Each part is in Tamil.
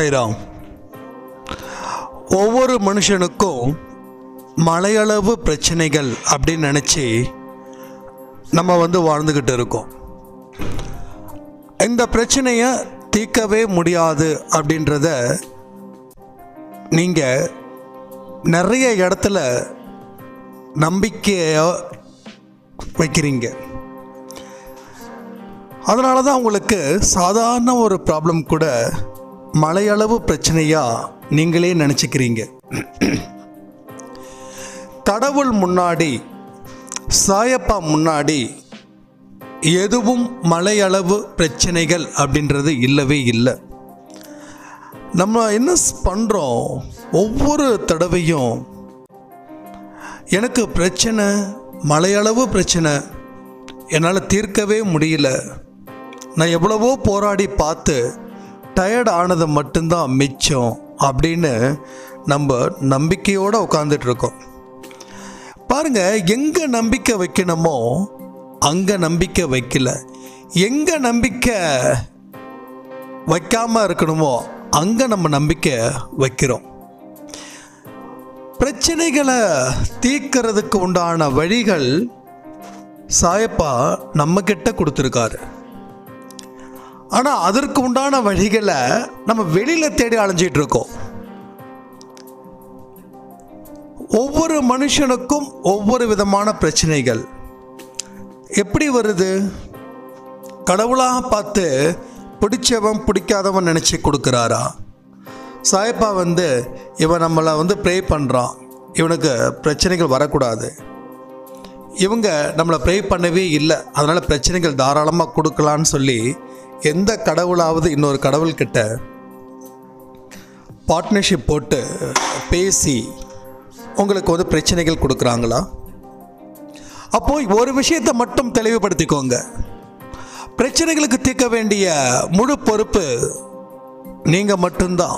சாய்ராம் ஒவ்வொரு மனுஷனுக்கும் மலையளவு பிரச்சனைகள் அப்படின்னு நினச்சி நம்ம வந்து வாழ்ந்துக்கிட்டு இருக்கோம் இந்த பிரச்சனையை தீர்க்கவே முடியாது அப்படின்றத நீங்கள் நிறைய இடத்துல நம்பிக்கையை வைக்கிறீங்க அதனால தான் உங்களுக்கு சாதாரண ஒரு ப்ராப்ளம் கூட மலையளவு பிரச்சனையாக நீங்களே நினச்சிக்கிறீங்க கடவுள் முன்னாடி சாயப்பா முன்னாடி எதுவும் மலையளவு பிரச்சனைகள் அப்படின்றது இல்லவே இல்லை நம்ம என்ன பண்ணுறோம் ஒவ்வொரு தடவையும் எனக்கு பிரச்சனை மலையளவு பிரச்சனை என்னால் தீர்க்கவே முடியல நான் எவ்வளவோ போராடி பார்த்து டயர்ட் ஆனது மட்டும்தான் மிச்சம் அப்படின்னு நம்ம நம்பிக்கையோடு உட்காந்துட்டு இருக்கோம் பாருங்க எங்கே நம்பிக்கை வைக்கணுமோ அங்கே நம்பிக்கை வைக்கல எங்கே நம்பிக்கை வைக்காமல் இருக்கணுமோ அங்கே நம்ம நம்பிக்கை வைக்கிறோம் பிரச்சனைகளை தீர்க்கறதுக்கு உண்டான வழிகள் சாயப்பா நம்ம கிட்ட கொடுத்துருக்காரு ஆனால் அதற்கு உண்டான வழிகளை நம்ம வெளியில் தேடி அலைஞ்சிட்டு இருக்கோம் ஒவ்வொரு மனுஷனுக்கும் ஒவ்வொரு விதமான பிரச்சனைகள் எப்படி வருது கடவுளாக பார்த்து பிடிச்சவன் பிடிக்காதவன் நினச்சி கொடுக்குறாரா சாயப்பா வந்து இவன் நம்மளை வந்து ப்ரே பண்ணுறான் இவனுக்கு பிரச்சனைகள் வரக்கூடாது இவங்க நம்மளை ப்ரே பண்ணவே இல்லை அதனால் பிரச்சனைகள் தாராளமாக கொடுக்கலான்னு சொல்லி எந்த கடவுளாவது இன்னொரு கடவுள்கிட்ட பார்ட்னர்ஷிப் போட்டு பேசி உங்களுக்கு வந்து பிரச்சனைகள் கொடுக்குறாங்களா அப்போ ஒரு விஷயத்தை மட்டும் தெளிவுபடுத்திக்கோங்க பிரச்சனைகளுக்கு தீர்க்க வேண்டிய முழு பொறுப்பு நீங்கள் மட்டும்தான்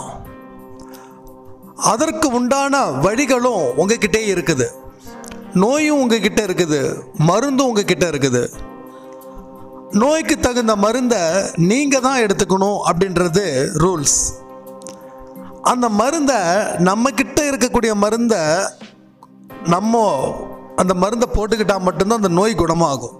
அதற்கு உண்டான வழிகளும் உங்ககிட்டே இருக்குது நோயும் உங்ககிட்ட இருக்குது மருந்தும் உங்ககிட்ட இருக்குது நோய்க்கு தகுந்த மருந்தை நீங்கள் தான் எடுத்துக்கணும் அப்படின்றது ரூல்ஸ் அந்த மருந்தை நம்மக்கிட்ட இருக்கக்கூடிய மருந்தை நம்ம அந்த மருந்தை போட்டுக்கிட்டால் மட்டும்தான் அந்த நோய் குணமாகும்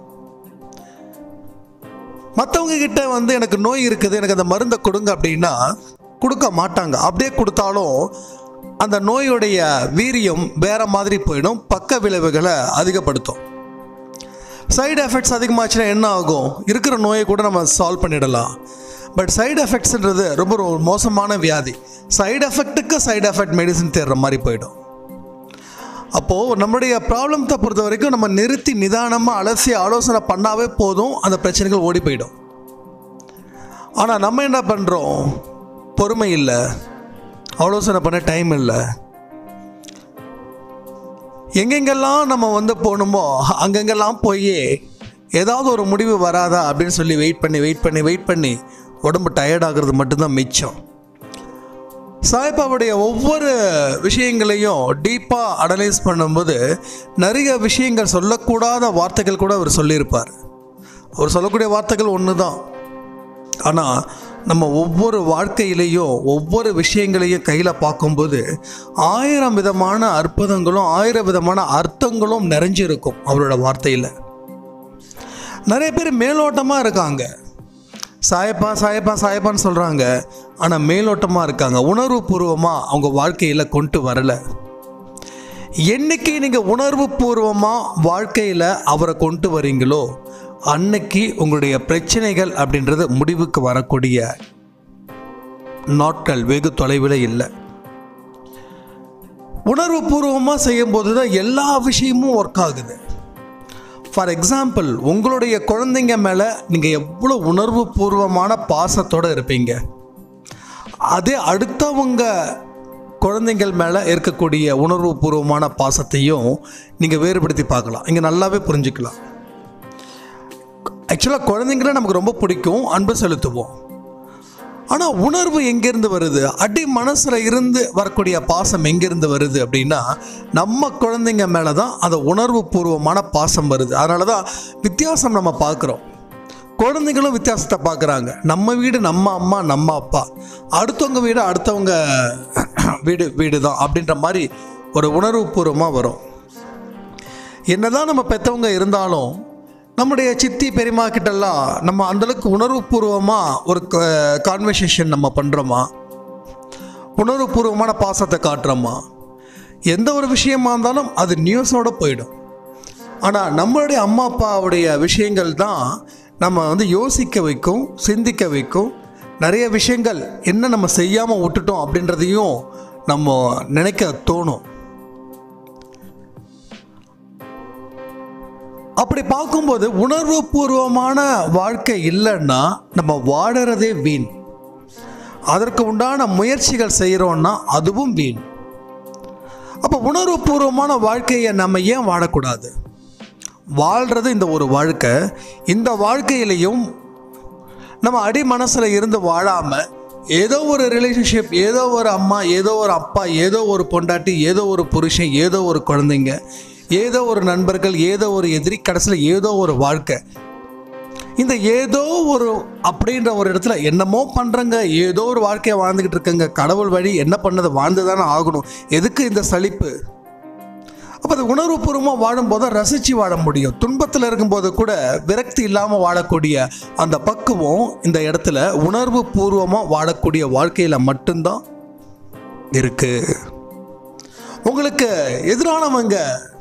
மற்றவங்க கிட்ட வந்து எனக்கு நோய் இருக்குது எனக்கு அந்த மருந்தை கொடுங்க அப்படின்னா கொடுக்க மாட்டாங்க அப்படியே கொடுத்தாலும் அந்த நோயுடைய வீரியம் வேற மாதிரி போயிடும் பக்க விளைவுகளை அதிகப்படுத்தும் சைடு எஃபெக்ட்ஸ் அதிகமாச்சுன்னா என்ன ஆகும் இருக்கிற நோயை கூட நம்ம சால்வ் பண்ணிடலாம் பட் சைடு எஃபெக்ட்ஸ்ன்றது ரொம்ப ஒரு மோசமான வியாதி சைடு எஃபெக்ட்டுக்கு சைடு எஃபெக்ட் மெடிசன் தேடுற மாதிரி போயிடும் அப்போது நம்மளுடைய ப்ராப்ளத்தை பொறுத்த வரைக்கும் நம்ம நிறுத்தி நிதானமாக அலசி ஆலோசனை பண்ணாவே போதும் அந்த பிரச்சனைகள் ஓடி போயிடும் ஆனால் நம்ம என்ன பண்ணுறோம் பொறுமை இல்லை ஆலோசனை பண்ண டைம் இல்லை எங்கெங்கெல்லாம் நம்ம வந்து போகணுமோ அங்கெங்கெல்லாம் போய் ஏதாவது ஒரு முடிவு வராதா அப்படின்னு சொல்லி வெயிட் பண்ணி வெயிட் பண்ணி வெயிட் பண்ணி உடம்பு டயர்ட் ஆகுறது மட்டும்தான் மிச்சம் சாய்பாவுடைய ஒவ்வொரு விஷயங்களையும் டீப்பாக அனலைஸ் பண்ணும்போது நிறைய விஷயங்கள் சொல்லக்கூடாத வார்த்தைகள் கூட அவர் சொல்லியிருப்பார் அவர் சொல்லக்கூடிய வார்த்தைகள் ஒன்று தான் ஆனால் நம்ம ஒவ்வொரு வாழ்க்கையிலையும் ஒவ்வொரு விஷயங்களையும் கையில் பார்க்கும்போது ஆயிரம் விதமான அற்புதங்களும் ஆயிரம் விதமான அர்த்தங்களும் நிறைஞ்சிருக்கும் அவரோட வார்த்தையில் நிறைய பேர் மேலோட்டமாக இருக்காங்க சாயப்பா சாயப்பா சாயப்பான்னு சொல்கிறாங்க ஆனால் மேலோட்டமாக இருக்காங்க உணர்வு பூர்வமாக அவங்க வாழ்க்கையில் கொண்டு வரலை என்னைக்கு நீங்கள் உணர்வு பூர்வமாக வாழ்க்கையில் அவரை கொண்டு வரீங்களோ அன்னைக்கு உங்களுடைய பிரச்சனைகள் அப்படின்றது முடிவுக்கு வரக்கூடிய நாட்கள் வெகு தொலைவில் இல்லை உணர்வு பூர்வமாக செய்யும்போது தான் எல்லா விஷயமும் ஒர்க் ஆகுது ஃபார் எக்ஸாம்பிள் உங்களுடைய குழந்தைங்க மேலே நீங்கள் எவ்வளோ உணர்வு பூர்வமான பாசத்தோடு இருப்பீங்க அதே அடுத்தவங்க குழந்தைங்கள் மேலே இருக்கக்கூடிய உணர்வு பூர்வமான பாசத்தையும் நீங்கள் வேறுபடுத்தி பார்க்கலாம் இங்கே நல்லாவே புரிஞ்சுக்கலாம் ஆக்சுவலாக குழந்தைங்கள நமக்கு ரொம்ப பிடிக்கும் அன்பு செலுத்துவோம் ஆனால் உணர்வு எங்கேருந்து வருது அடி மனசில் இருந்து வரக்கூடிய பாசம் எங்கேருந்து வருது அப்படின்னா நம்ம குழந்தைங்க மேலே தான் அந்த உணர்வு பூர்வமான பாசம் வருது அதனால தான் வித்தியாசம் நம்ம பார்க்குறோம் குழந்தைங்களும் வித்தியாசத்தை பார்க்குறாங்க நம்ம வீடு நம்ம அம்மா நம்ம அப்பா அடுத்தவங்க வீடு அடுத்தவங்க வீடு வீடு தான் அப்படின்ற மாதிரி ஒரு உணர்வுபூர்வமாக வரும் என்னதான் நம்ம பெற்றவங்க இருந்தாலும் நம்முடைய சித்தி பெரியம்மா கிட்டலாம் நம்ம அந்தளவுக்கு உணர்வுபூர்வமாக ஒரு கான்வர்சேஷன் நம்ம பண்ணுறோமா உணர்வுபூர்வமான பாசத்தை காட்டுறோமா எந்த ஒரு விஷயமா இருந்தாலும் அது நியூஸோட போயிடும் ஆனால் நம்மளுடைய அம்மா அப்பாவுடைய விஷயங்கள் தான் நம்ம வந்து யோசிக்க வைக்கும் சிந்திக்க வைக்கும் நிறைய விஷயங்கள் என்ன நம்ம செய்யாமல் விட்டுட்டோம் அப்படின்றதையும் நம்ம நினைக்க தோணும் அப்படி பார்க்கும்போது உணர்வுபூர்வமான வாழ்க்கை இல்லைன்னா நம்ம வாடுறதே வீண் அதற்கு உண்டான முயற்சிகள் செய்கிறோன்னா அதுவும் வீண் அப்போ உணர்வுபூர்வமான வாழ்க்கையை நம்ம ஏன் வாழக்கூடாது வாழ்கிறது இந்த ஒரு வாழ்க்கை இந்த வாழ்க்கையிலையும் நம்ம அடி மனசில் இருந்து வாழாமல் ஏதோ ஒரு ரிலேஷன்ஷிப் ஏதோ ஒரு அம்மா ஏதோ ஒரு அப்பா ஏதோ ஒரு பொண்டாட்டி ஏதோ ஒரு புருஷன் ஏதோ ஒரு குழந்தைங்க ஏதோ ஒரு நண்பர்கள் ஏதோ ஒரு எதிரி கடைசியில் ஏதோ ஒரு வாழ்க்கை இந்த ஏதோ ஒரு அப்படின்ற ஒரு இடத்துல என்னமோ பண்ணுறங்க ஏதோ ஒரு வாழ்க்கையை வாழ்ந்துக்கிட்டு இருக்கங்க கடவுள் வழி என்ன பண்ணது வாழ்ந்து தானே ஆகணும் எதுக்கு இந்த சலிப்பு அப்போ அது உணர்வுபூர்வமாக வாழும்போது ரசித்து வாழ முடியும் துன்பத்தில் இருக்கும்போது கூட விரக்தி இல்லாமல் வாழக்கூடிய அந்த பக்குவம் இந்த இடத்துல உணர்வு பூர்வமாக வாழக்கூடிய வாழ்க்கையில் மட்டும்தான் இருக்கு உங்களுக்கு எதிரானவங்க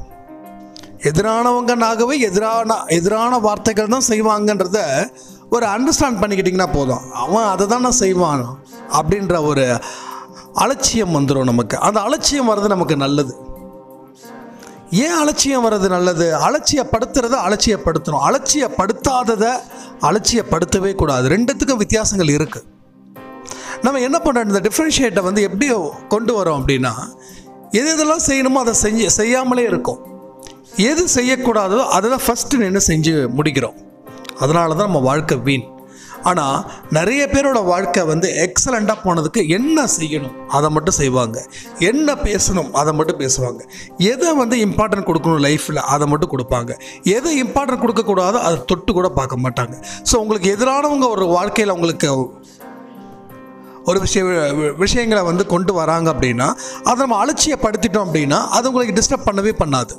எதிரானவங்கனாகவே எதிரான எதிரான வார்த்தைகள் தான் செய்வாங்கன்றத ஒரு அண்டர்ஸ்டாண்ட் பண்ணிக்கிட்டிங்கன்னா போதும் அவன் அதை தானே செய்வான் அப்படின்ற ஒரு அலட்சியம் வந்துடும் நமக்கு அந்த அலட்சியம் வர்றது நமக்கு நல்லது ஏன் அலட்சியம் வர்றது நல்லது அலட்சியப்படுத்துறத அலட்சியப்படுத்தணும் அலட்சியப்படுத்தாததை அலட்சியப்படுத்தவே கூடாது ரெண்டுத்துக்கும் வித்தியாசங்கள் இருக்குது நம்ம என்ன பண்ணுறோம் இந்த டிஃப்ரென்ஷியேட்டை வந்து எப்படி கொண்டு வரோம் அப்படின்னா எது எதெல்லாம் செய்யணுமோ அதை செஞ்சு செய்யாமலே இருக்கும் எது செய்யக்கூடாதோ அதை தான் ஃபஸ்ட்டு நின்று செஞ்சு முடிக்கிறோம் அதனால தான் நம்ம வாழ்க்கை வீண் ஆனால் நிறைய பேரோட வாழ்க்கை வந்து எக்ஸலண்ட்டாக போனதுக்கு என்ன செய்யணும் அதை மட்டும் செய்வாங்க என்ன பேசணும் அதை மட்டும் பேசுவாங்க எதை வந்து இம்பார்ட்டன்ட் கொடுக்கணும் லைஃப்பில் அதை மட்டும் கொடுப்பாங்க எதை இம்பார்ட்டன்ட் கொடுக்கக்கூடாதோ அதை தொட்டு கூட பார்க்க மாட்டாங்க ஸோ உங்களுக்கு எதிரானவங்க ஒரு வாழ்க்கையில் உங்களுக்கு ஒரு விஷய விஷயங்களை வந்து கொண்டு வராங்க அப்படின்னா அதை நம்ம அலட்சியப்படுத்திட்டோம் அப்படின்னா அது உங்களுக்கு டிஸ்டர்ப் பண்ணவே பண்ணாது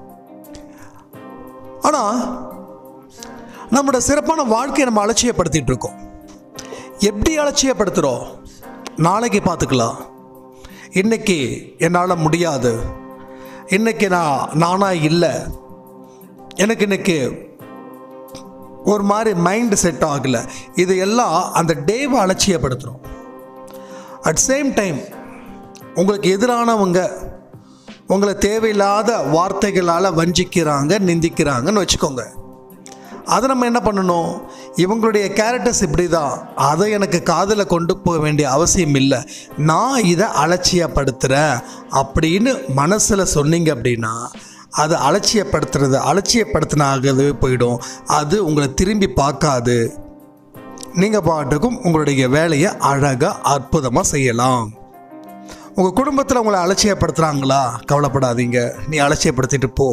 ஆனால் நம்மளோட சிறப்பான வாழ்க்கையை நம்ம அலட்சியப்படுத்திட்டு இருக்கோம் எப்படி அலட்சியப்படுத்துகிறோம் நாளைக்கு பார்த்துக்கலாம் இன்னைக்கு என்னால் முடியாது இன்னைக்கு நான் நானாக இல்லை எனக்கு இன்னைக்கு ஒரு மாதிரி மைண்டு செட் ஆகலை இது எல்லாம் அந்த டேவை அலட்சியப்படுத்துகிறோம் அட் சேம் டைம் உங்களுக்கு எதிரானவங்க உங்களை தேவையில்லாத வார்த்தைகளால் வஞ்சிக்கிறாங்க நிந்திக்கிறாங்கன்னு வச்சுக்கோங்க அதை நம்ம என்ன பண்ணணும் இவங்களுடைய கேரக்டர்ஸ் இப்படி தான் அதை எனக்கு காதில் கொண்டு போக வேண்டிய அவசியம் இல்லை நான் இதை அலட்சியப்படுத்துகிறேன் அப்படின்னு மனசில் சொன்னீங்க அப்படின்னா அது அலட்சியப்படுத்துறது அலட்சியப்படுத்தினாகவே போயிடும் அது உங்களை திரும்பி பார்க்காது நீங்கள் பாட்டுக்கும் உங்களுடைய வேலையை அழகாக அற்புதமாக செய்யலாம் உங்கள் குடும்பத்தில் உங்களை அலட்சியப்படுத்துகிறாங்களா கவலைப்படாதீங்க நீ அலட்சியப்படுத்திட்டு போ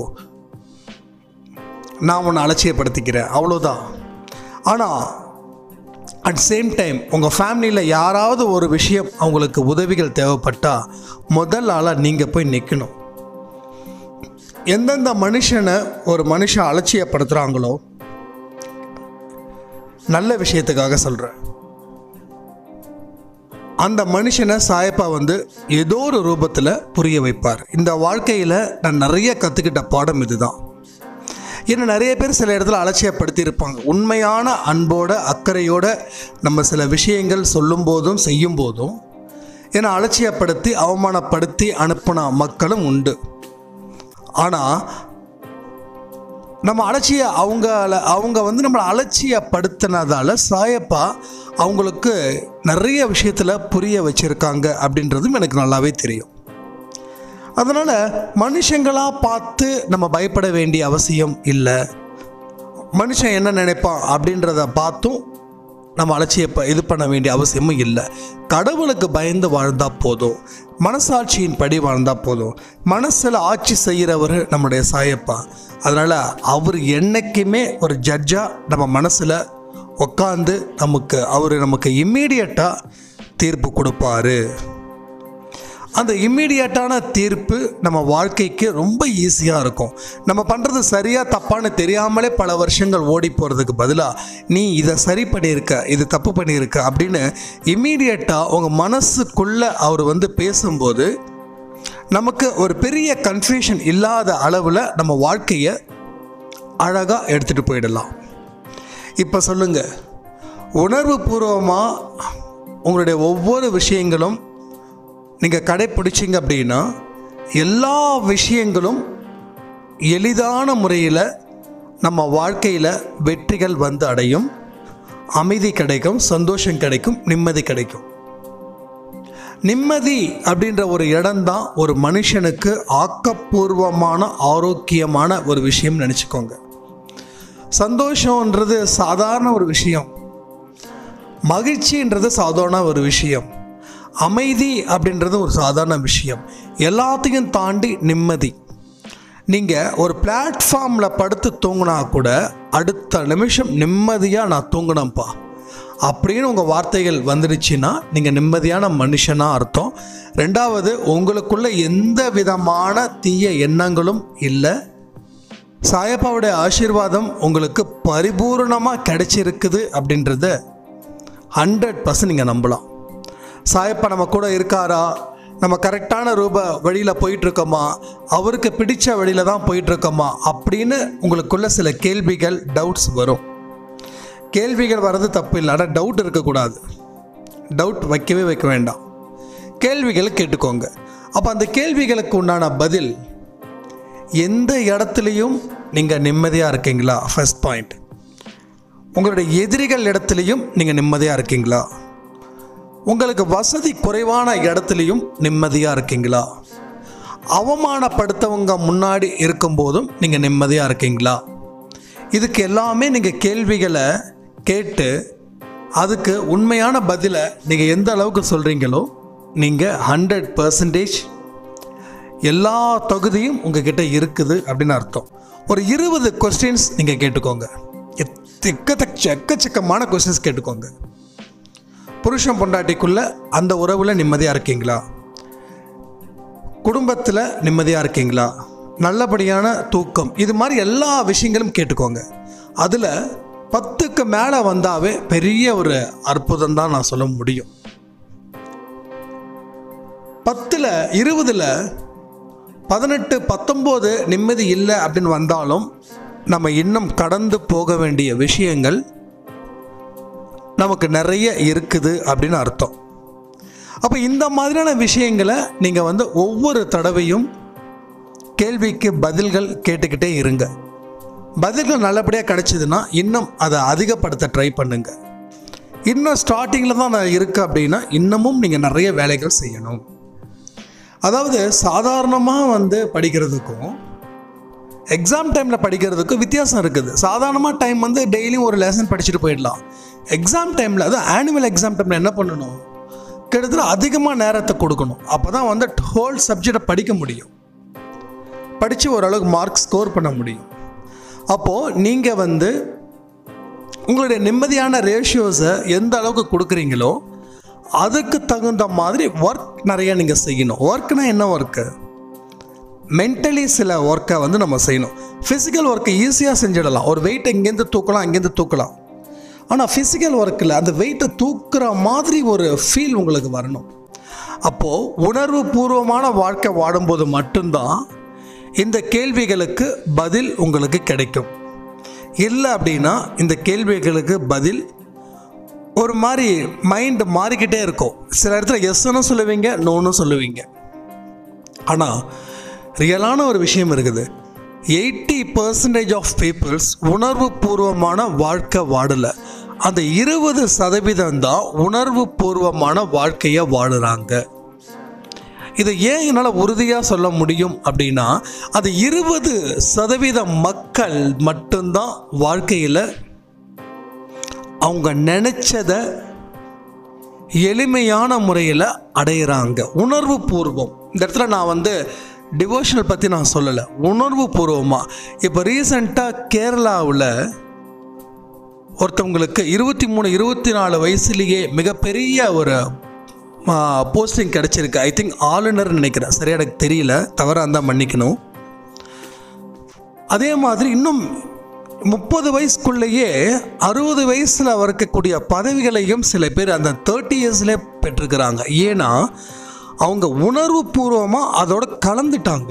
நான் உன்னை அலட்சியப்படுத்திக்கிறேன் அவ்வளோதான் ஆனால் அட் சேம் டைம் உங்கள் ஃபேமிலியில் யாராவது ஒரு விஷயம் அவங்களுக்கு உதவிகள் தேவைப்பட்டால் முதல் ஆளாக நீங்கள் போய் நிற்கணும் எந்தெந்த மனுஷனை ஒரு மனுஷன் அலட்சியப்படுத்துகிறாங்களோ நல்ல விஷயத்துக்காக சொல்கிறேன் அந்த மனுஷனை சாயப்பா வந்து ஏதோ ஒரு ரூபத்தில் புரிய வைப்பார் இந்த வாழ்க்கையில் நான் நிறைய கற்றுக்கிட்ட பாடம் இதுதான் ஏன்னா நிறைய பேர் சில இடத்துல அலட்சியப்படுத்தி இருப்பாங்க உண்மையான அன்போட அக்கறையோட நம்ம சில விஷயங்கள் சொல்லும் போதும் செய்யும் போதும் ஏன்னா அலட்சியப்படுத்தி அவமானப்படுத்தி அனுப்பின மக்களும் உண்டு ஆனால் நம்ம அலட்சிய அவங்கள அவங்க வந்து நம்மளை அலட்சியப்படுத்தினதால சாயப்பா அவங்களுக்கு நிறைய விஷயத்தில் புரிய வச்சுருக்காங்க அப்படின்றதும் எனக்கு நல்லாவே தெரியும் அதனால் மனுஷங்களாக பார்த்து நம்ம பயப்பட வேண்டிய அவசியம் இல்லை மனுஷன் என்ன நினைப்பான் அப்படின்றத பார்த்தும் நம்ம அலட்சிய இது பண்ண வேண்டிய அவசியமும் இல்லை கடவுளுக்கு பயந்து வாழ்ந்தால் போதும் மனசாட்சியின் படி வாழ்ந்தால் போதும் மனசில் ஆட்சி செய்கிறவர் நம்முடைய சாயப்பா அதனால் அவர் என்றைக்குமே ஒரு ஜட்ஜாக நம்ம மனசில் உட்காந்து நமக்கு அவர் நமக்கு இம்மீடியட்டாக தீர்ப்பு கொடுப்பாரு அந்த இம்மீடியட்டான தீர்ப்பு நம்ம வாழ்க்கைக்கு ரொம்ப ஈஸியாக இருக்கும் நம்ம பண்ணுறது சரியாக தப்பான்னு தெரியாமலே பல வருஷங்கள் ஓடி போகிறதுக்கு பதிலாக நீ இதை சரி பண்ணியிருக்க இது தப்பு பண்ணியிருக்க அப்படின்னு இம்மீடியட்டாக உங்கள் மனசுக்குள்ளே அவர் வந்து பேசும்போது நமக்கு ஒரு பெரிய கன்ஃபியூஷன் இல்லாத அளவில் நம்ம வாழ்க்கையை அழகாக எடுத்துகிட்டு போயிடலாம் இப்போ சொல்லுங்கள் உணர்வு பூர்வமாக உங்களுடைய ஒவ்வொரு விஷயங்களும் நீங்கள் கடைப்பிடிச்சிங்க அப்படின்னா எல்லா விஷயங்களும் எளிதான முறையில் நம்ம வாழ்க்கையில் வெற்றிகள் வந்து அடையும் அமைதி கிடைக்கும் சந்தோஷம் கிடைக்கும் நிம்மதி கிடைக்கும் நிம்மதி அப்படின்ற ஒரு இடம்தான் ஒரு மனுஷனுக்கு ஆக்கப்பூர்வமான ஆரோக்கியமான ஒரு விஷயம் நினச்சிக்கோங்க சந்தோஷன்றது சாதாரண ஒரு விஷயம் மகிழ்ச்சின்றது சாதாரண ஒரு விஷயம் அமைதி அப்படின்றது ஒரு சாதாரண விஷயம் எல்லாத்தையும் தாண்டி நிம்மதி நீங்கள் ஒரு பிளாட்ஃபார்மில் படுத்து தூங்கினா கூட அடுத்த நிமிஷம் நிம்மதியாக நான் தூங்கினேன்ப்பா அப்படின்னு உங்கள் வார்த்தைகள் வந்துடுச்சுன்னா நீங்கள் நிம்மதியான மனுஷனாக அர்த்தம் ரெண்டாவது உங்களுக்குள்ள எந்த விதமான தீய எண்ணங்களும் இல்லை சாயப்பாவுடைய ஆசீர்வாதம் உங்களுக்கு பரிபூர்ணமாக கிடைச்சிருக்குது அப்படின்றத ஹண்ட்ரட் பர்சன்ட் நீங்கள் நம்பலாம் சாயப்பா நம்ம கூட இருக்காரா நம்ம கரெக்டான ரூப வழியில் போயிட்டுருக்கோமா அவருக்கு பிடிச்ச வழியில் தான் போயிட்டுருக்கோமா அப்படின்னு உங்களுக்குள்ள சில கேள்விகள் டவுட்ஸ் வரும் கேள்விகள் வர்றது தப்பு இல்லை ஆனால் டவுட் இருக்கக்கூடாது டவுட் வைக்கவே வைக்க வேண்டாம் கேள்விகளை கேட்டுக்கோங்க அப்போ அந்த கேள்விகளுக்கு உண்டான பதில் எந்த இடத்துலையும் நீங்கள் நிம்மதியாக இருக்கீங்களா ஃபர்ஸ்ட் பாயிண்ட் உங்களுடைய எதிரிகள் இடத்துலையும் நீங்கள் நிம்மதியாக இருக்கீங்களா உங்களுக்கு வசதி குறைவான இடத்துலையும் நிம்மதியாக இருக்கீங்களா அவமானப்படுத்தவங்க முன்னாடி இருக்கும்போதும் நீங்கள் நிம்மதியாக இருக்கீங்களா இதுக்கு எல்லாமே நீங்கள் கேள்விகளை கேட்டு அதுக்கு உண்மையான பதிலை நீங்கள் எந்த அளவுக்கு சொல்கிறீங்களோ நீங்கள் ஹண்ட்ரட் பர்சன்டேஜ் எல்லா தகுதியும் உங்ககிட்ட இருக்குது அப்படின்னு அர்த்தம் ஒரு இருபது கொஸ்டின்ஸ் நீங்கள் கேட்டுக்கோங்க எக்கச்சக்க எக்கச்சக்கமான கொஸ்டின்ஸ் கேட்டுக்கோங்க புருஷன் பொண்டாட்டிக்குள்ள அந்த உறவில் நிம்மதியாக இருக்கீங்களா குடும்பத்தில் நிம்மதியாக இருக்கீங்களா நல்லபடியான தூக்கம் இது மாதிரி எல்லா விஷயங்களும் கேட்டுக்கோங்க அதில் பத்துக்கு மேலே வந்தாவே பெரிய ஒரு அற்புதம் தான் நான் சொல்ல முடியும் பத்தில் இருபதில் பதினெட்டு பத்தொம்போது நிம்மதி இல்லை அப்படின்னு வந்தாலும் நம்ம இன்னும் கடந்து போக வேண்டிய விஷயங்கள் நமக்கு நிறைய இருக்குது அப்படின்னு அர்த்தம் அப்போ இந்த மாதிரியான விஷயங்களை நீங்கள் வந்து ஒவ்வொரு தடவையும் கேள்விக்கு பதில்கள் கேட்டுக்கிட்டே இருங்க பதில்கள் நல்லபடியாக கிடைச்சிதுன்னா இன்னும் அதை அதிகப்படுத்த ட்ரை பண்ணுங்க இன்னும் ஸ்டார்டிங்கில் தான் நான் இருக்கு அப்படின்னா இன்னமும் நீங்கள் நிறைய வேலைகள் செய்யணும் அதாவது சாதாரணமாக வந்து படிக்கிறதுக்கும் எக்ஸாம் டைமில் படிக்கிறதுக்கும் வித்தியாசம் இருக்குது சாதாரணமாக டைம் வந்து டெய்லியும் ஒரு லெசன் படிச்சுட்டு போயிடலாம் எக்ஸாம் டைமில் அது ஆனுவல் எக்ஸாம் டைமில் என்ன பண்ணணும் கிட்டத்தட்ட அதிகமாக நேரத்தை கொடுக்கணும் அப்போ தான் வந்து ஹோல் சப்ஜெக்டை படிக்க முடியும் படித்து ஓரளவுக்கு மார்க் ஸ்கோர் பண்ண முடியும் அப்போது நீங்கள் வந்து உங்களுடைய நிம்மதியான ரேஷியோஸை எந்த அளவுக்கு கொடுக்குறீங்களோ அதுக்கு தகுந்த மாதிரி ஒர்க் நிறைய நீங்கள் செய்யணும் ஒர்க்னா என்ன ஒர்க்கு மென்டலி சில ஒர்க்கை வந்து நம்ம செய்யணும் ஃபிசிக்கல் ஒர்க்கை ஈஸியாக செஞ்சிடலாம் ஒரு வெயிட் இங்கேருந்து தூக்கலாம் அங்கேருந்து தூக்கலாம் ஆனால் ஃபிசிக்கல் ஒர்க்கில் அந்த வெயிட்டை தூக்குற மாதிரி ஒரு ஃபீல் உங்களுக்கு வரணும் அப்போது உணர்வு பூர்வமான வாழ்க்கை வாடும்போது மட்டும்தான் இந்த கேள்விகளுக்கு பதில் உங்களுக்கு கிடைக்கும் இல்லை அப்படின்னா இந்த கேள்விகளுக்கு பதில் ஒரு மாதிரி மைண்டு மாறிக்கிட்டே இருக்கும் சில இடத்துல எஸ்ன்னு சொல்லுவீங்க நோன்னு சொல்லுவீங்க ஆனால் ரியலான ஒரு விஷயம் இருக்குது எயிட்டி பர்சன்டேஜ் ஆஃப் பீப்புள்ஸ் உணர்வு பூர்வமான வாழ்க்கை வாடலை அந்த இருபது சதவீதம் தான் உணர்வு பூர்வமான வாழ்க்கையை வாழுறாங்க இதை ஏன் என்னால் உறுதியாக சொல்ல முடியும் அப்படின்னா அது இருபது சதவீத மக்கள் மட்டும்தான் வாழ்க்கையில் அவங்க நினச்சத எளிமையான முறையில் அடையிறாங்க உணர்வு பூர்வம் இந்த இடத்துல நான் வந்து டிவோஷனல் பற்றி நான் சொல்லலை உணர்வு பூர்வமாக இப்போ ரீசண்டாக கேரளாவில் ஒருத்தவங்களுக்கு இருபத்தி மூணு இருபத்தி நாலு வயசுலேயே மிகப்பெரிய ஒரு போஸ்டிங் கிடச்சிருக்கு ஐ திங்க் ஆளுநர்னு நினைக்கிறேன் சரியா எனக்கு தெரியல தவறாக இருந்தால் மன்னிக்கணும் அதே மாதிரி இன்னும் முப்பது வயசுக்குள்ளேயே அறுபது வயசில் இருக்கக்கூடிய பதவிகளையும் சில பேர் அந்த தேர்ட்டி இயர்ஸ்லேயே பெற்றிருக்கிறாங்க ஏன்னா அவங்க உணர்வு பூர்வமாக அதோட கலந்துட்டாங்க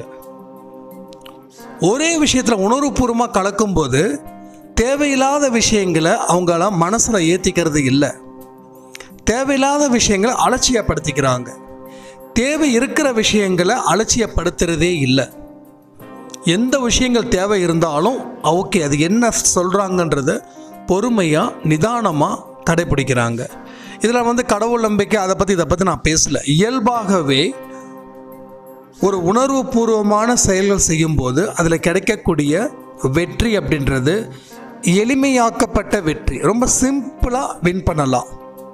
ஒரே விஷயத்தில் உணர்வுபூர்வமாக கலக்கும்போது தேவையில்லாத விஷயங்களை அவங்கள மனசில் ஏற்றிக்கிறது இல்லை தேவையில்லாத விஷயங்களை அலட்சியப்படுத்திக்கிறாங்க தேவை இருக்கிற விஷயங்களை அலட்சியப்படுத்துறதே இல்லை எந்த விஷயங்கள் தேவை இருந்தாலும் ஓகே அது என்ன சொல்கிறாங்கன்றத பொறுமையாக நிதானமாக கடைபிடிக்கிறாங்க இதில் வந்து கடவுள் நம்பிக்கை அதை பற்றி இதை பற்றி நான் பேசல இயல்பாகவே ஒரு உணர்வு பூர்வமான செயல்கள் செய்யும்போது அதில் கிடைக்கக்கூடிய வெற்றி அப்படின்றது எளிமையாக்கப்பட்ட வெற்றி ரொம்ப சிம்பிளாக வின் பண்ணலாம்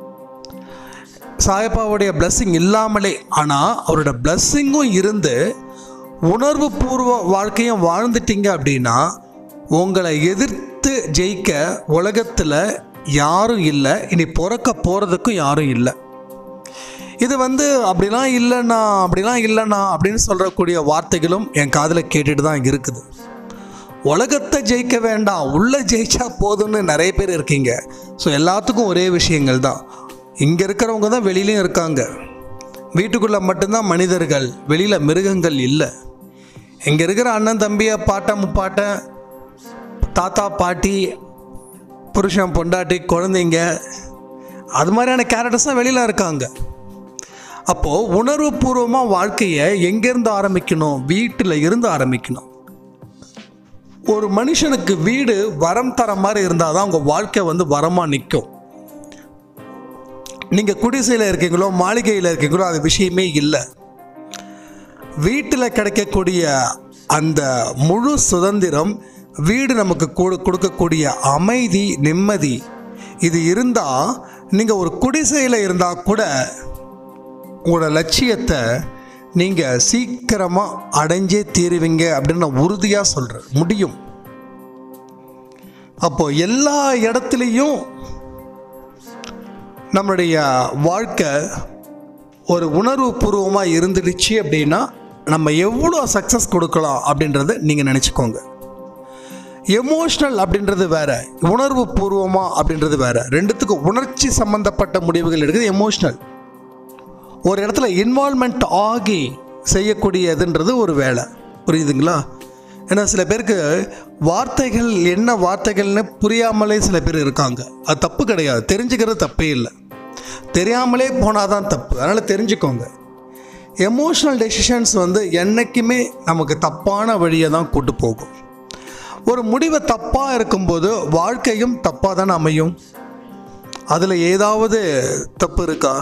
சாயப்பாவுடைய பிளஸ்ஸிங் இல்லாமலே ஆனால் அவரோட பிளஸ்ஸிங்கும் இருந்து உணர்வு பூர்வ வாழ்க்கையும் வாழ்ந்துட்டீங்க அப்படின்னா உங்களை எதிர்த்து ஜெயிக்க உலகத்தில் யாரும் இல்லை இனி பிறக்க போகிறதுக்கும் யாரும் இல்லை இது வந்து அப்படிலாம் இல்லைண்ணா அப்படிலாம் இல்லைண்ணா அப்படின்னு சொல்கிறக்கூடிய வார்த்தைகளும் என் காதில் கேட்டுட்டு தான் இருக்குது உலகத்தை ஜெயிக்க வேண்டாம் உள்ளே ஜெயிச்சா போதும்னு நிறைய பேர் இருக்கீங்க ஸோ எல்லாத்துக்கும் ஒரே விஷயங்கள் தான் இங்கே இருக்கிறவங்க தான் வெளியிலையும் இருக்காங்க வீட்டுக்குள்ளே மட்டும்தான் மனிதர்கள் வெளியில் மிருகங்கள் இல்லை இங்கே இருக்கிற அண்ணன் தம்பியை பாட்டை முப்பாட்டை தாத்தா பாட்டி புருஷன் பொண்டாட்டி குழந்தைங்க அது மாதிரியான கேரக்டர்ஸ் தான் வெளியில் இருக்காங்க அப்போது உணர்வுபூர்வமாக வாழ்க்கையை எங்கேருந்து ஆரம்பிக்கணும் வீட்டில் இருந்து ஆரம்பிக்கணும் ஒரு மனுஷனுக்கு வீடு வரம் தர மாதிரி இருந்தால் தான் உங்கள் வாழ்க்கை வந்து வரமாக நிற்கும் நீங்கள் குடிசையில் இருக்கீங்களோ மாளிகையில் இருக்கீங்களோ அது விஷயமே இல்லை வீட்டில் கிடைக்கக்கூடிய அந்த முழு சுதந்திரம் வீடு நமக்கு கொடு கொடுக்கக்கூடிய அமைதி நிம்மதி இது இருந்தால் நீங்கள் ஒரு குடிசையில் இருந்தால் கூட உங்களோட லட்சியத்தை நீங்கள் சீக்கிரமாக அடைஞ்சே தீருவீங்க அப்படின்னு நான் உறுதியாக சொல்கிறேன் முடியும் அப்போது எல்லா இடத்துலையும் நம்மளுடைய வாழ்க்கை ஒரு உணர்வு பூர்வமாக இருந்துடுச்சு அப்படின்னா நம்ம எவ்வளோ சக்ஸஸ் கொடுக்கலாம் அப்படின்றத நீங்கள் நினச்சிக்கோங்க எமோஷ்னல் அப்படின்றது வேற உணர்வு பூர்வமாக அப்படின்றது வேற ரெண்டுத்துக்கும் உணர்ச்சி சம்பந்தப்பட்ட முடிவுகள் இருக்குது எமோஷ்னல் ஒரு இடத்துல இன்வால்மெண்ட் ஆகி செய்யக்கூடியதுன்றது ஒரு வேலை புரியுதுங்களா ஏன்னா சில பேருக்கு வார்த்தைகள் என்ன வார்த்தைகள்னு புரியாமலே சில பேர் இருக்காங்க அது தப்பு கிடையாது தெரிஞ்சுக்கிறது தப்பே இல்லை தெரியாமலே போனால் தான் தப்பு அதனால் தெரிஞ்சுக்கோங்க எமோஷ்னல் டெசிஷன்ஸ் வந்து என்றைக்குமே நமக்கு தப்பான வழியை தான் கூட்டு போகும் ஒரு முடிவை தப்பாக இருக்கும்போது வாழ்க்கையும் தப்பாக தானே அமையும் அதில் ஏதாவது தப்பு இருக்கா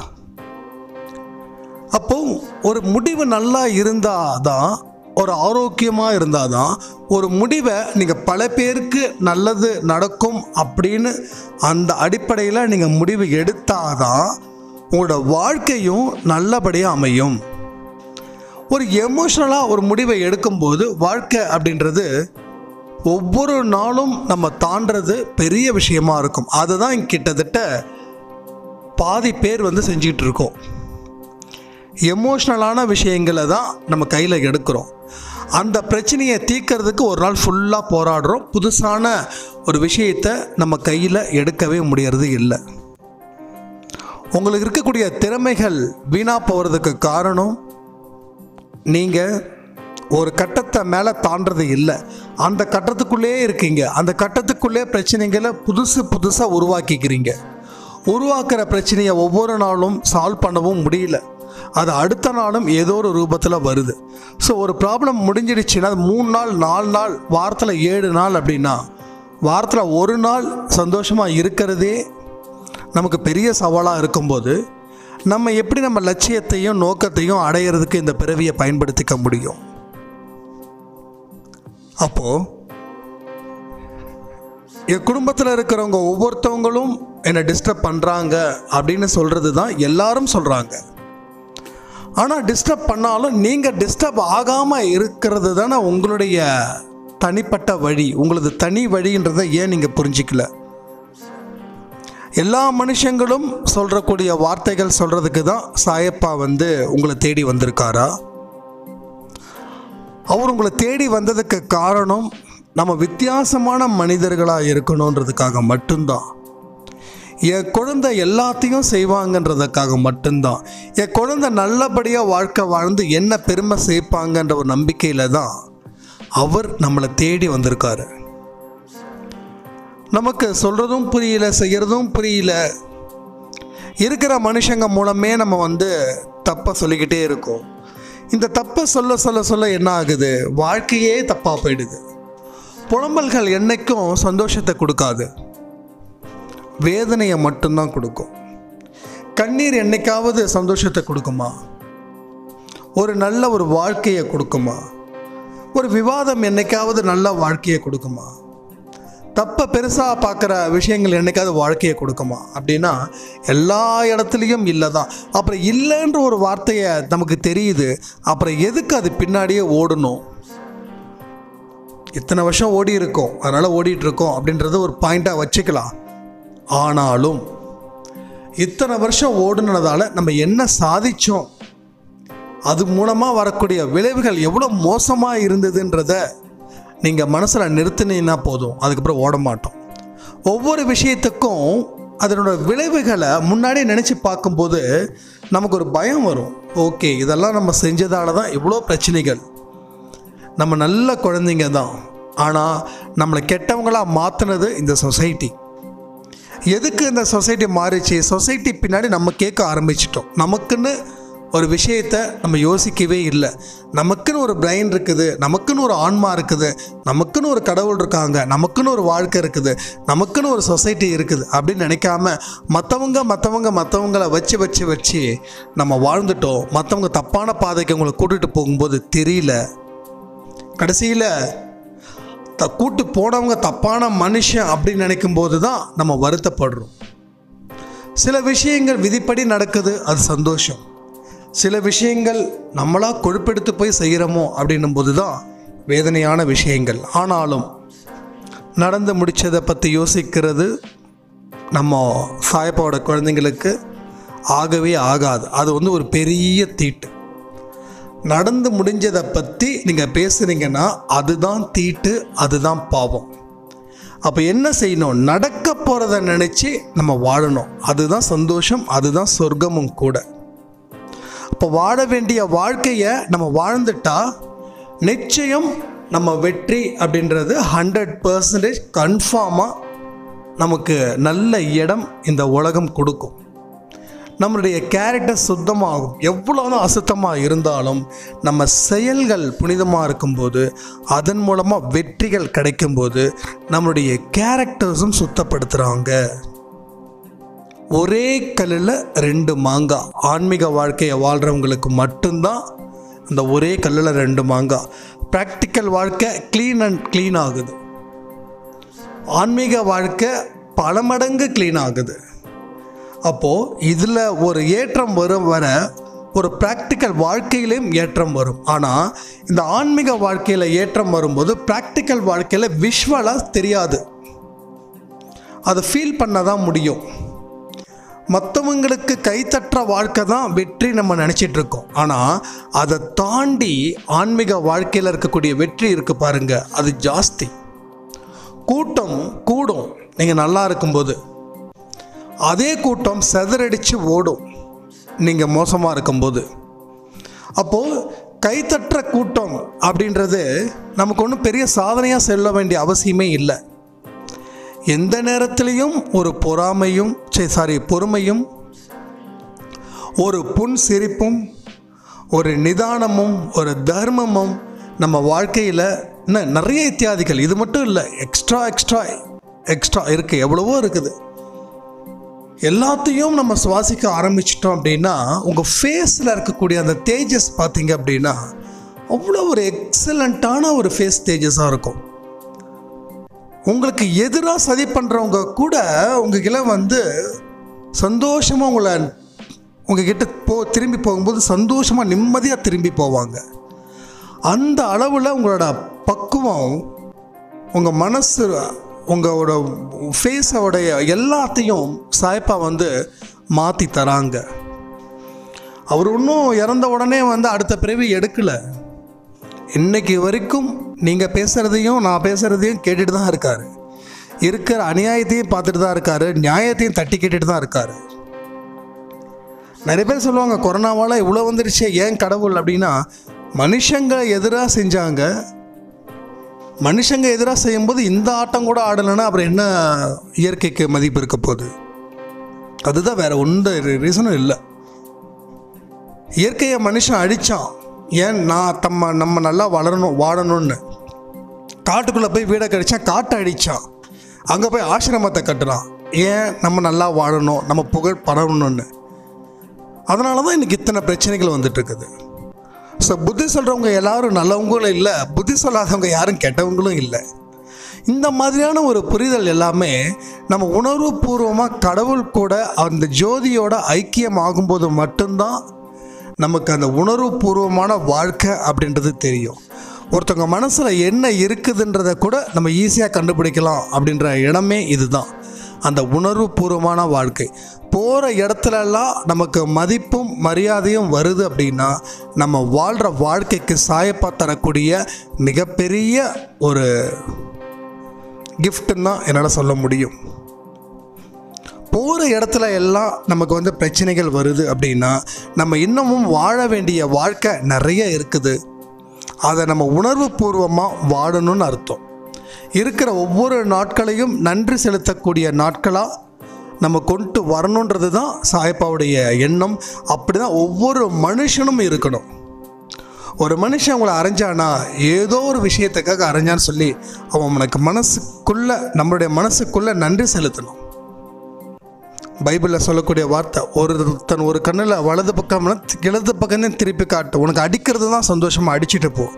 அப்போ ஒரு முடிவு நல்லா இருந்தால் தான் ஒரு ஆரோக்கியமாக இருந்தால் தான் ஒரு முடிவை நீங்கள் பல பேருக்கு நல்லது நடக்கும் அப்படின்னு அந்த அடிப்படையில் நீங்கள் முடிவு எடுத்தால் தான் உங்களோட வாழ்க்கையும் நல்லபடியாக அமையும் ஒரு எமோஷ்னலாக ஒரு முடிவை எடுக்கும்போது வாழ்க்கை அப்படின்றது ஒவ்வொரு நாளும் நம்ம தாண்டது பெரிய விஷயமா இருக்கும் அதுதான் கிட்டத்தட்ட பாதி பேர் வந்து செஞ்சிட்டு இருக்கோம் எமோஷ்னலான விஷயங்களை தான் நம்ம கையில் எடுக்கிறோம் அந்த பிரச்சனையை தீர்க்கறதுக்கு ஒரு நாள் ஃபுல்லாக போராடுறோம் புதுசான ஒரு விஷயத்தை நம்ம கையில் எடுக்கவே முடியறது இல்லை உங்களுக்கு இருக்கக்கூடிய திறமைகள் வீணாக போகிறதுக்கு காரணம் நீங்கள் ஒரு கட்டத்தை மேலே தாண்டது இல்லை அந்த கட்டத்துக்குள்ளே இருக்கீங்க அந்த கட்டத்துக்குள்ளே பிரச்சனைகளை புதுசு புதுசாக உருவாக்கிக்கிறீங்க உருவாக்குற பிரச்சனையை ஒவ்வொரு நாளும் சால்வ் பண்ணவும் முடியல அது அடுத்த நாளும் ஏதோ ஒரு ரூபத்தில் வருது ஸோ ஒரு ப்ராப்ளம் முடிஞ்சிடுச்சுன்னா அது மூணு நாள் நாலு நாள் வாரத்தில் ஏழு நாள் அப்படின்னா வாரத்தில் ஒரு நாள் சந்தோஷமாக இருக்கிறதே நமக்கு பெரிய சவாலாக இருக்கும்போது நம்ம எப்படி நம்ம லட்சியத்தையும் நோக்கத்தையும் அடையிறதுக்கு இந்த பிறவியை பயன்படுத்திக்க முடியும் அப்போது என் குடும்பத்தில் இருக்கிறவங்க ஒவ்வொருத்தவங்களும் என்னை டிஸ்டர்ப் பண்ணுறாங்க அப்படின்னு சொல்கிறது தான் எல்லாரும் சொல்கிறாங்க ஆனால் டிஸ்டர்ப் பண்ணாலும் நீங்கள் டிஸ்டர்ப் ஆகாமல் இருக்கிறது தானே உங்களுடைய தனிப்பட்ட வழி உங்களது தனி வழின்றதை ஏன் நீங்கள் புரிஞ்சிக்கல எல்லா மனுஷங்களும் சொல்கிறக்கூடிய வார்த்தைகள் சொல்கிறதுக்கு தான் சாயப்பா வந்து உங்களை தேடி வந்திருக்காரா அவர் உங்களை தேடி வந்ததுக்கு காரணம் நம்ம வித்தியாசமான மனிதர்களாக இருக்கணுன்றதுக்காக மட்டும்தான் என் குழந்தை எல்லாத்தையும் செய்வாங்கன்றதுக்காக மட்டும்தான் என் குழந்தை நல்லபடியாக வாழ்க்கை வாழ்ந்து என்ன பெருமை சேர்ப்பாங்கன்ற ஒரு நம்பிக்கையில் தான் அவர் நம்மளை தேடி வந்திருக்காரு நமக்கு சொல்கிறதும் புரியல செய்கிறதும் புரியல இருக்கிற மனுஷங்க மூலமே நம்ம வந்து தப்பை சொல்லிக்கிட்டே இருக்கோம் இந்த தப்பை சொல்ல சொல்ல சொல்ல என்ன ஆகுது வாழ்க்கையே தப்பாக போயிடுது புலம்பல்கள் என்னைக்கும் சந்தோஷத்தை கொடுக்காது வேதனையை மட்டும்தான் கொடுக்கும் கண்ணீர் என்னைக்காவது சந்தோஷத்தை கொடுக்குமா ஒரு நல்ல ஒரு வாழ்க்கையை கொடுக்குமா ஒரு விவாதம் என்னைக்காவது நல்ல வாழ்க்கையை கொடுக்குமா தப்பை பெருசாக பார்க்குற விஷயங்கள் என்னைக்காவது வாழ்க்கையை கொடுக்குமா அப்படின்னா எல்லா இடத்துலையும் இல்லை தான் அப்புறம் இல்லைன்ற ஒரு வார்த்தையை நமக்கு தெரியுது அப்புறம் எதுக்கு அது பின்னாடியே ஓடணும் இத்தனை வருஷம் ஓடி இருக்கோம் அதனால் ஓடிட்டு இருக்கோம் அப்படின்றத ஒரு பாயிண்ட்டாக வச்சுக்கலாம் ஆனாலும் இத்தனை வருஷம் ஓடுனதால நம்ம என்ன சாதிச்சோம் அது மூலமாக வரக்கூடிய விளைவுகள் எவ்வளோ மோசமாக இருந்ததுன்றத நீங்கள் மனசில் நிறுத்தினீங்கன்னா போதும் அதுக்கப்புறம் ஓட மாட்டோம் ஒவ்வொரு விஷயத்துக்கும் அதனோட விளைவுகளை முன்னாடியே நினச்சி பார்க்கும்போது நமக்கு ஒரு பயம் வரும் ஓகே இதெல்லாம் நம்ம செஞ்சதால தான் இவ்வளோ பிரச்சனைகள் நம்ம நல்ல குழந்தைங்க தான் ஆனால் நம்மளை கெட்டவங்களாக மாற்றினது இந்த சொசைட்டி எதுக்கு இந்த சொசைட்டி மாறிச்சு சொசைட்டி பின்னாடி நம்ம கேட்க ஆரம்பிச்சிட்டோம் நமக்குன்னு ஒரு விஷயத்தை நம்ம யோசிக்கவே இல்லை நமக்குன்னு ஒரு பிரெயின் இருக்குது நமக்குன்னு ஒரு ஆன்மா இருக்குது நமக்குன்னு ஒரு கடவுள் இருக்காங்க நமக்குன்னு ஒரு வாழ்க்கை இருக்குது நமக்குன்னு ஒரு சொசைட்டி இருக்குது அப்படின்னு நினைக்காம மற்றவங்க மற்றவங்க மற்றவங்கள வச்சு வச்சு வச்சு நம்ம வாழ்ந்துட்டோம் மற்றவங்க தப்பான பாதைக்கு உங்களை கூட்டிகிட்டு போகும்போது தெரியல கடைசியில் த கூட்டு போனவங்க தப்பான மனுஷன் அப்படின்னு நினைக்கும் போது தான் நம்ம வருத்தப்படுறோம் சில விஷயங்கள் விதிப்படி நடக்குது அது சந்தோஷம் சில விஷயங்கள் நம்மளா கொழுப்பெடுத்து போய் செய்கிறோமோ அப்படின்னும் போது தான் வேதனையான விஷயங்கள் ஆனாலும் நடந்து முடிச்சதை பற்றி யோசிக்கிறது நம்ம சாயப்பாவோட குழந்தைங்களுக்கு ஆகவே ஆகாது அது வந்து ஒரு பெரிய தீட்டு நடந்து முடிஞ்சதை பற்றி நீங்கள் பேசுனீங்கன்னா அதுதான் தீட்டு அதுதான் பாவம் அப்போ என்ன செய்யணும் நடக்க போகிறத நினச்சி நம்ம வாழணும் அதுதான் சந்தோஷம் அதுதான் சொர்க்கமும் கூட அப்போ வாழ வேண்டிய வாழ்க்கையை நம்ம வாழ்ந்துட்டா நிச்சயம் நம்ம வெற்றி அப்படின்றது ஹண்ட்ரட் பர்சன்டேஜ் கன்ஃபார்மாக நமக்கு நல்ல இடம் இந்த உலகம் கொடுக்கும் நம்மளுடைய கேரக்டர் சுத்தமாகும் எவ்வளோதான் அசுத்தமாக இருந்தாலும் நம்ம செயல்கள் புனிதமாக இருக்கும்போது அதன் மூலமாக வெற்றிகள் கிடைக்கும்போது நம்மளுடைய கேரக்டர்ஸும் சுத்தப்படுத்துகிறாங்க ஒரே கல்லில் ரெண்டு மாங்காய் ஆன்மீக வாழ்க்கையை வாழ்கிறவங்களுக்கு மட்டும்தான் அந்த ஒரே கல்லில் ரெண்டு மாங்காய் ப்ராக்டிக்கல் வாழ்க்கை க்ளீன் அண்ட் க்ளீன் ஆகுது ஆன்மீக வாழ்க்கை பல மடங்கு க்ளீன் ஆகுது அப்போது இதில் ஒரு ஏற்றம் வரும் வர ஒரு ப்ராக்டிக்கல் வாழ்க்கையிலையும் ஏற்றம் வரும் ஆனால் இந்த ஆன்மீக வாழ்க்கையில் ஏற்றம் வரும்போது ப்ராக்டிக்கல் வாழ்க்கையில் விஷுவலாக தெரியாது அதை ஃபீல் பண்ண தான் முடியும் மற்றவங்களுக்கு கைத்தட்டுற வாழ்க்கை தான் வெற்றி நம்ம நினச்சிட்டு இருக்கோம் ஆனால் அதை தாண்டி ஆன்மீக வாழ்க்கையில் இருக்கக்கூடிய வெற்றி இருக்கு பாருங்க அது ஜாஸ்தி கூட்டம் கூடும் நீங்கள் நல்லா இருக்கும்போது அதே கூட்டம் செதறடிச்சு ஓடும் நீங்கள் மோசமாக இருக்கும்போது அப்போது கைத்தட்டுற கூட்டம் அப்படின்றது நமக்கு ஒன்றும் பெரிய சாதனையாக செல்ல வேண்டிய அவசியமே இல்லை எந்த நேரத்திலையும் ஒரு பொறாமையும் சரி சாரி பொறுமையும் ஒரு புன் சிரிப்பும் ஒரு நிதானமும் ஒரு தர்மமும் நம்ம வாழ்க்கையில் இன்னும் நிறைய இத்தியாதிகள் இது மட்டும் இல்லை எக்ஸ்ட்ரா எக்ஸ்ட்ரா எக்ஸ்ட்ரா இருக்குது எவ்வளவோ இருக்குது எல்லாத்தையும் நம்ம சுவாசிக்க ஆரம்பிச்சிட்டோம் அப்படின்னா உங்கள் ஃபேஸில் இருக்கக்கூடிய அந்த தேஜஸ் பார்த்தீங்க அப்படின்னா அவ்வளோ ஒரு எக்ஸலண்ட்டான ஒரு ஃபேஸ் தேஜஸாக இருக்கும் உங்களுக்கு எதிராக சதி பண்ணுறவங்க கூட உங்ககிட்ட வந்து சந்தோஷமாக உங்களை உங்ககிட்ட போ திரும்பி போகும்போது சந்தோஷமாக நிம்மதியாக திரும்பி போவாங்க அந்த அளவில் உங்களோட பக்குவம் உங்கள் மனசு உங்களோட ஃபேஸோடைய எல்லாத்தையும் சாய்ப்பா வந்து மாற்றி தராங்க அவர் இன்னும் இறந்த உடனே வந்து அடுத்த பிறவி எடுக்கலை இன்னைக்கு வரைக்கும் நீங்கள் பேசுகிறதையும் நான் பேசுகிறதையும் கேட்டுட்டு தான் இருக்காரு இருக்கிற அநியாயத்தையும் பார்த்துட்டு தான் இருக்காரு நியாயத்தையும் தட்டி கேட்டுட்டு தான் இருக்காரு நிறைய பேர் சொல்லுவாங்க கொரோனாவால் இவ்வளோ வந்துருச்சே ஏன் கடவுள் அப்படின்னா மனுஷங்க எதிராக செஞ்சாங்க மனுஷங்க எதிராக செய்யும்போது இந்த ஆட்டம் கூட ஆடலைன்னா அப்புறம் என்ன இயற்கைக்கு மதிப்பு இருக்க போகுது அதுதான் வேற ஒன்ற ரீசனும் இல்லை இயற்கையை மனுஷன் அழிச்சான் ஏன் நான் தம்ம நம்ம நல்லா வளரணும் வாழணும்னு காட்டுக்குள்ளே போய் வீடை கழிச்சான் காட்டை அடித்தான் அங்கே போய் ஆசிரமத்தை கட்டுறான் ஏன் நம்ம நல்லா வாழணும் நம்ம புகழ் பரவணும்னு அதனால தான் இன்றைக்கி இத்தனை பிரச்சனைகள் வந்துட்டு இருக்குது ஸோ புத்தி சொல்கிறவங்க எல்லாரும் நல்லவங்களும் இல்லை புத்தி சொல்லாதவங்க யாரும் கெட்டவங்களும் இல்லை இந்த மாதிரியான ஒரு புரிதல் எல்லாமே நம்ம உணர்வுபூர்வமாக கடவுள் கூட அந்த ஜோதியோட ஐக்கியம் ஆகும்போது மட்டும்தான் நமக்கு அந்த உணர்வுபூர்வமான வாழ்க்கை அப்படின்றது தெரியும் ஒருத்தவங்க மனசில் என்ன இருக்குதுன்றதை கூட நம்ம ஈஸியாக கண்டுபிடிக்கலாம் அப்படின்ற இடமே இதுதான் அந்த உணர்வுபூர்வமான வாழ்க்கை போகிற இடத்துலலாம் நமக்கு மதிப்பும் மரியாதையும் வருது அப்படின்னா நம்ம வாழ்கிற வாழ்க்கைக்கு சாயப்பா தரக்கூடிய மிகப்பெரிய ஒரு கிஃப்ட்டுன்னு தான் என்னால் சொல்ல முடியும் போகிற இடத்துல எல்லாம் நமக்கு வந்து பிரச்சனைகள் வருது அப்படின்னா நம்ம இன்னமும் வாழ வேண்டிய வாழ்க்கை நிறைய இருக்குது அதை நம்ம உணர்வு பூர்வமாக வாழணும்னு அர்த்தம் இருக்கிற ஒவ்வொரு நாட்களையும் நன்றி செலுத்தக்கூடிய நாட்களாக நம்ம கொண்டு வரணுன்றது தான் சாயப்பாவுடைய எண்ணம் அப்படி தான் ஒவ்வொரு மனுஷனும் இருக்கணும் ஒரு மனுஷன் உங்களை அரைஞ்சானா ஏதோ ஒரு விஷயத்துக்காக அரைஞ்சான்னு சொல்லி அவன் உனக்கு மனசுக்குள்ள நம்மளுடைய மனசுக்குள்ள நன்றி செலுத்தணும் பைபிளில் சொல்லக்கூடிய வார்த்தை ஒருத்தன் ஒரு கண்ணில் வலது பக்கம் இடது பக்கம் திருப்பி காட்டு உனக்கு அடிக்கிறது தான் சந்தோஷமாக அடிச்சுட்டு போ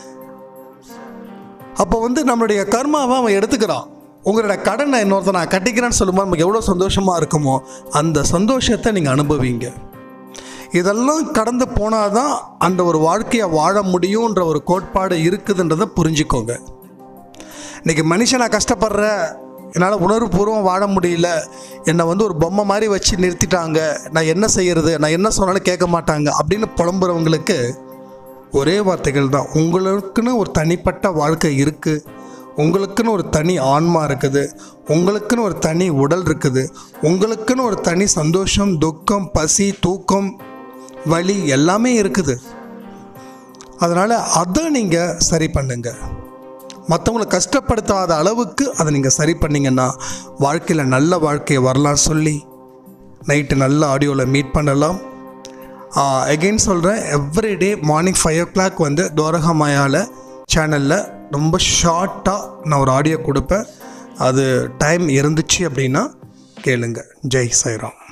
அப்போ வந்து நம்மளுடைய கர்மாவை அவன் எடுத்துக்கிறான் உங்களோட கடனை இன்னொருத்தன் நான் கட்டிக்கிறேன்னு சொல்லும்போது நமக்கு எவ்வளோ சந்தோஷமாக இருக்குமோ அந்த சந்தோஷத்தை நீங்கள் அனுபவிங்க இதெல்லாம் கடந்து போனால் தான் அந்த ஒரு வாழ்க்கையை வாழ முடியுன்ற ஒரு கோட்பாடு இருக்குதுன்றதை புரிஞ்சுக்கோங்க இன்றைக்கி மனுஷன் நான் கஷ்டப்படுறேன் என்னால் உணர்வுபூர்வம் வாழ முடியல என்னை வந்து ஒரு பொம்மை மாதிரி வச்சு நிறுத்திட்டாங்க நான் என்ன செய்யறது நான் என்ன சொன்னாலும் கேட்க மாட்டாங்க அப்படின்னு புலம்புறவங்களுக்கு ஒரே வார்த்தைகள் தான் உங்களுக்குன்னு ஒரு தனிப்பட்ட வாழ்க்கை இருக்குது உங்களுக்குன்னு ஒரு தனி ஆன்மா இருக்குது உங்களுக்குன்னு ஒரு தனி உடல் இருக்குது உங்களுக்குன்னு ஒரு தனி சந்தோஷம் துக்கம் பசி தூக்கம் வலி எல்லாமே இருக்குது அதனால் அதை நீங்கள் சரி பண்ணுங்க மற்றவங்களை கஷ்டப்படுத்தாத அளவுக்கு அதை நீங்கள் சரி பண்ணீங்கன்னா வாழ்க்கையில் நல்ல வாழ்க்கையை வரலாம் சொல்லி நைட்டு நல்ல ஆடியோவில் மீட் பண்ணலாம் எகெயின் சொல்கிறேன் everyday morning five o'clock வந்து தோரகமாயால் சேனலில் ரொம்ப ஷார்ட்டாக நான் ஒரு ஆடியோ கொடுப்பேன் அது டைம் இருந்துச்சு அப்படின்னா கேளுங்க ஜெய் சாய்ராம்